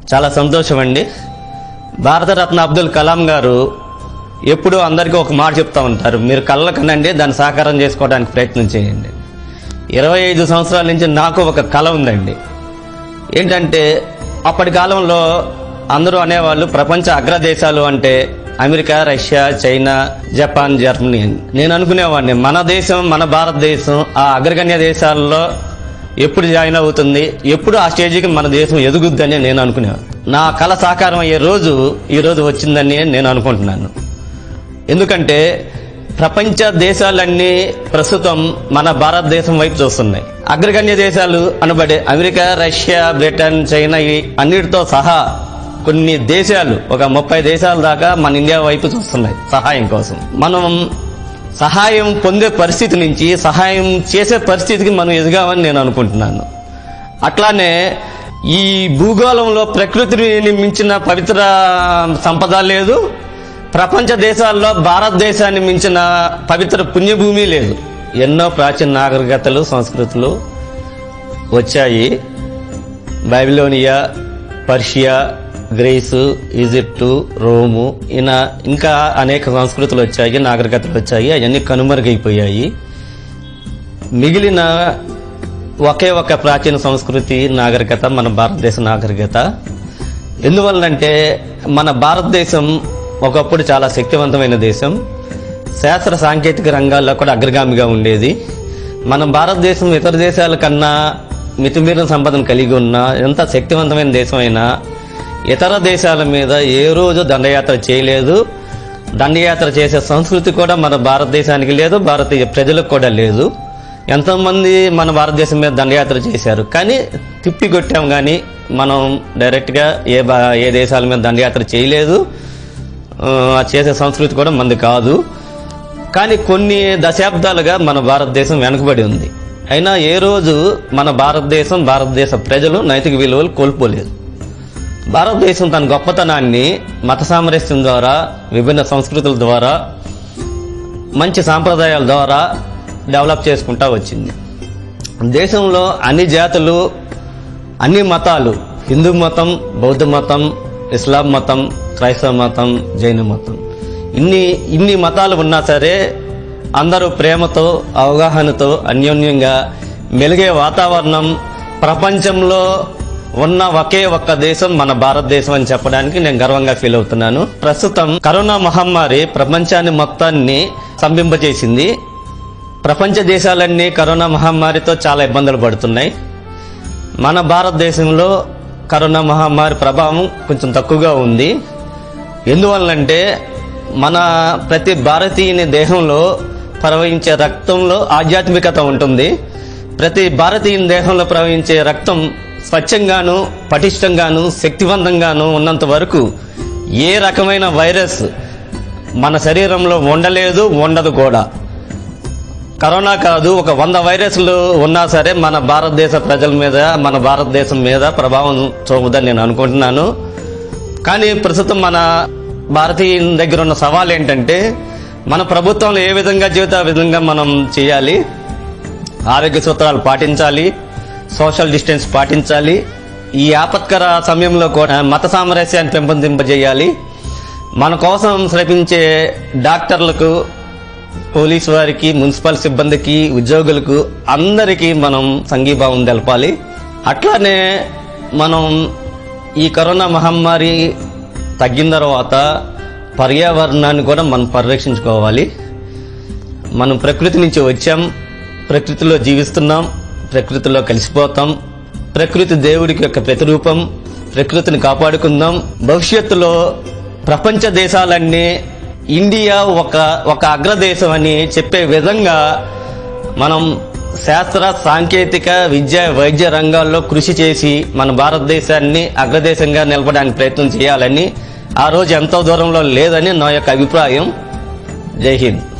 చాలా సంతోషం అండి భారతరత్న అబ్దుల్ కలాం గారు ఎప్పుడూ అందరికీ ఒక మాట చెప్తా ఉంటారు మీరు కళ్ళ కనండి దాన్ని సాకారం చేసుకోవడానికి ప్రయత్నం చేయండి ఇరవై ఐదు సంవత్సరాల నుంచి నాకు ఒక కళ ఉందండి ఏంటంటే అప్పటి కాలంలో అందరూ అనేవాళ్ళు ప్రపంచ అగ్రదేశాలు అంటే America Russia China Japan Germany అని నేను అనుకునేవాడిని మన దేశం మన భారతదేశం ఆ అగ్రగణ్య దేశాల్లో ఎప్పుడు జాయిన్ అవుతుంది ఎప్పుడు ఆ స్టేజ్కి మన దేశం ఎదుగుద్దని నేను అనుకునేవాడు నా కళ సాకారం అయ్యే రోజు ఈ రోజు వచ్చిందని నేను అనుకుంటున్నాను ఎందుకంటే ప్రపంచ దేశాలన్నీ ప్రస్తుతం మన భారతదేశం వైపు చూస్తున్నాయి అగ్రగణ్య దేశాలు అనబడే అమెరికా రష్యా బ్రిటన్ చైనా ఈ అన్నిటితో సహా కొన్ని దేశాలు ఒక ముప్పై దేశాల దాకా మన ఇండియా వైపు చూస్తున్నాయి సహాయం కోసం మనం సహాయం పొందే పరిస్థితి నుంచి సహాయం చేసే పరిస్థితికి మనం ఎదిగామని నేను అనుకుంటున్నాను అట్లానే ఈ భూగోళంలో ప్రకృతిని మించిన పవిత్ర సంపద లేదు ప్రపంచ దేశాల్లో భారతదేశాన్ని మించిన పవిత్ర పుణ్యభూమి లేదు ఎన్నో ప్రాచీన నాగరికతలు సంస్కృతులు వచ్చాయి Babylonia Persia Greece Egypt Rome ఇలా ఇంకా అనేక సంస్కృతులు వచ్చాయి నాగరికతలు వచ్చాయి అవన్నీ కనుమరుగైపోయాయి మిగిలిన ఒకే ఒక ప్రాచీన సంస్కృతి నాగరికత మన భారతదేశ నాగరికత ఎందువల్లంటే మన భారతదేశం ఒకప్పుడు చాలా శక్తివంతమైన దేశం శాస్త్ర సాంకేతిక రంగాల్లో కూడా అగ్రగామిగా ఉండేది మన భారతదేశం ఇతర దేశాల కన్నా మితిమీరిన సంపదను కలిగి ఉన్న ఎంత శక్తివంతమైన దేశం అయినా ఇతర దేశాల మీద ఏ రోజు దండయాత్ర చేయలేదు దండయాత్ర చేసే సంస్కృతి కూడా మన భారతదేశానికి లేదు భారతీయ ప్రజలకు కూడా లేదు ఎంతోమంది మన భారతదేశం మీద దండయాత్ర చేశారు కానీ తిప్పి కొట్టాం కానీ మనం డైరెక్ట్గా ఏ బా ఏ దేశాల మీద దండయాత్ర చేయలేదు ఆ, చేసే సంస్కృతి కూడా మంది కాదు కానీ కొన్ని దశాబ్దాలుగా మన భారతదేశం వెనుకబడి ఉంది అయినా ఏ రోజు మన భారతదేశం భారతదేశ ప్రజలు నైతిక విలువలు కోల్పోలేదు భారతదేశం తన గొప్పతనాన్ని మత సామరస్యం ద్వారా విభిన్న సంస్కృతుల ద్వారా మంచి సాంప్రదాయాల ద్వారా డెవలప్ చేసుకుంటా వచ్చింది దేశంలో అన్ని జాతులు అన్ని మతాలు హిందూ మతం బౌద్ధ మతం ఇస్లాం మతం క్రైస్తవ మతం జైన మతం ఇన్ని ఇన్ని మతాలు ఉన్నా సరే అందరూ ప్రేమతో అవగాహనతో అన్యోన్యంగా మెలిగే వాతావరణం ప్రపంచంలో ఉన్న ఒకే ఒక్క దేశం మన భారతదేశం అని చెప్పడానికి నేను గర్వంగా ఫీల్ అవుతున్నాను ప్రస్తుతం కరోనా మహమ్మారి ప్రపంచాన్ని మొత్తాన్ని స్తంభింపజేసింది ప్రపంచ దేశాలన్నీ కరోనా మహమ్మారితో చాలా ఇబ్బందులు పడుతున్నాయి మన భారతదేశంలో కరోనా మహమ్మారి ప్రభావం కొంచెం తక్కువగా ఉంది ఎందువల్లంటే మన ప్రతి భారతీయుని దేహంలో ప్రవహించే రక్తంలో ఆధ్యాత్మికత ఉంటుంది ప్రతి భారతీయుని దేహంలో ప్రవహించే రక్తం స్వచ్ఛంగాను పటిష్టంగాను శక్తివంతంగాను ఉన్నంత వరకు ఏ రకమైన వైరస్ మన శరీరంలో ఉండలేదు ఉండదు కూడా కరోనా కాదు ఒక వంద వైరస్లు ఉన్నా సరే మన భారతదేశ ప్రజల మీద మన భారతదేశం మీద ప్రభావం చూపుదని నేను అనుకుంటున్నాను కానీ ప్రస్తుతం మన భారతీయ దగ్గర ఉన్న సవాల్ ఏంటంటే మన ప్రభుత్వంలో ఏ విధంగా జీవిత ఆ విధంగా మనం చేయాలి ఆరోగ్య సూత్రాలు పాటించాలి సోషల్ డిస్టెన్స్ పాటించాలి ఈ ఆపత్కర సమయంలో కూడా మత సామరస్యాన్ని పెంపొందింపజేయాలి మన కోసం శ్రమించే డాక్టర్లకు పోలీసు వారికి మున్సిపల్ సిబ్బందికి ఉద్యోగులకు అందరికీ మనం సంఘీభావం తెలపాలి అట్లానే మనం ఈ కరోనా మహమ్మారి తగ్గిన తర్వాత పర్యావరణాన్ని కూడా మనం పరిరక్షించుకోవాలి మనం ప్రకృతి నుంచి వచ్చాం ప్రకృతిలో జీవిస్తున్నాం ప్రకృతిలో కలిసిపోతాం ప్రకృతి దేవుడికి యొక్క ప్రతిరూపం ప్రకృతిని కాపాడుకుందాం భవిష్యత్తులో ప్రపంచ దేశాలన్నీ ఇండియా ఒక ఒక అగ్రదేశం అని చెప్పే విధంగా మనం శాస్త్ర సాంకేతిక విద్య వైద్య రంగాల్లో కృషి చేసి మన భారతదేశాన్ని అగ్రదేశంగా నిలపడానికి ప్రయత్నం చేయాలని ఆ రోజు ఎంతో దూరంలో లేదని నా యొక్క అభిప్రాయం జై హింద్